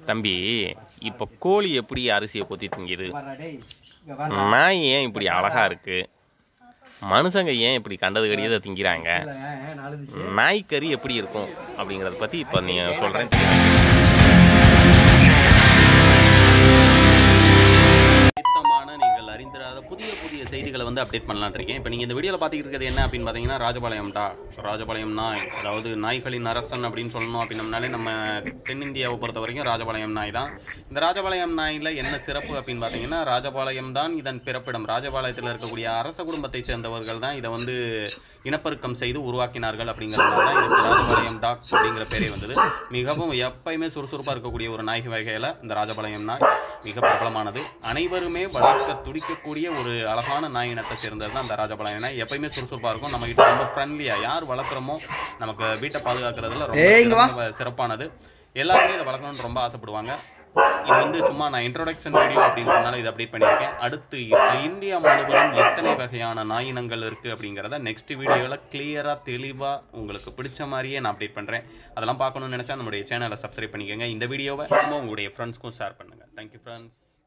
தம்பி இப்போ கோழி எப்படி அரிசியை கொத்தி திங்குது வர்றா டேய் இங்க வர்றா நாய் ஏன் இப்படி அழகா இருக்கு மனுஷங்க ஏன் இப்படி கண்டது கடியதை திங்கிறாங்க இல்ல, ஏன் அழுதுச்சு நாய்க்கறி எப்படி இருக்கும் அப்படிங்கிறத பற்றி இப்போ நீ சொல்கிறேன் சுத்தமான நீங்கள் அறிந்திராத புதிய புதிய செய்திகளை வந்து அப்டேட் பண்ணலாம்னு இருக்கேன் இப்போ நீங்கள் இந்த வீடியோவில் பார்த்துக்கிட்டு இருக்கிறது என்ன அப்படின்னு பார்த்தீங்கன்னா ராஜபாளையம்டா ராஜபாளையம் நாய் அதாவது நாய்களின் அரசன் அப்படின்னு சொல்லணும் அப்படின்னம்னாலே நம்ம தென்னிந்தியாவை பொறுத்த வரைக்கும் ராஜபாளையம் நாய் தான் இந்த ராஜபாளையம் நாயில் என்ன சிறப்பு அப்படின்னு பார்த்தீங்கன்னா ராஜபாளையம் தான் இதன் பிறப்பிடம் ராஜபாளையத்தில் இருக்கக்கூடிய அரச குடும்பத்தைச் சேர்ந்தவர்கள் தான் இதை வந்து இனப்பெருக்கம் செய்து உருவாக்கினார்கள் அப்படிங்கிறதுனால தான் இதுக்கு ராஜபாளையம் டாக் அப்படிங்கிற பேரே வந்தது மிகவும் எப்பயுமே சுறுசுறுப்பாக இருக்கக்கூடிய ஒரு நாய் வகையில் இந்த ராஜபாளையம் நாய் மிக பிரபலமானது அனைவருமே வளர்க்க துடிக்கக்கூடிய ஒரு அழகான நாய் இனத்தை சேர்ந்தது தான் இந்த ராஜபாளையம் நாய் எப்பயுமே சுறுசுறுப்பாக இருக்கும் நம்ம கிட்ட ரொம்ப ஃப்ரெண்ட்லியாக யார் வளர்க்குறோமோ நமக்கு வீட்டை பாதுகாக்கிறதுல ரொம்ப ஏய், இங்க வா. சிறந்த- சிறப்பானது எல்லாருமே இதை வளர்க்கணும்னு ரொம்ப ஆசைப்படுவாங்க இது வந்து சும்மா நான் இன்ட்ரோடக்ஷன் வீடியோ அப்படின்றதுனால இதை அப்டேட் பண்ணியிருக்கேன் அடுத்து இ- இந்தியா முழுவதும் எத்தனை வகையான நாயினங்கள் இருக்குது அப்படிங்கிறத நெக்ஸ்ட் வீடியோவில் கிளியராக தெளிவாக உங்களுக்கு பிடிச்ச மாதிரியே நான் அப்டேட் பண்ணுறேன் அதெல்லாம் பார்க்கணும்னு நினச்சா நம்மளுடைய சேனலை சப்ஸ்கிரைப் பண்ணிக்கோங்க இந்த வீடியோவை நம்ம உங்களுடைய ஃப்ரெண்ட்ஸ்க்கும் ஷேர் பண்ணுங்கள் தேங்க்யூ ஃப்ரெண்ட்ஸ்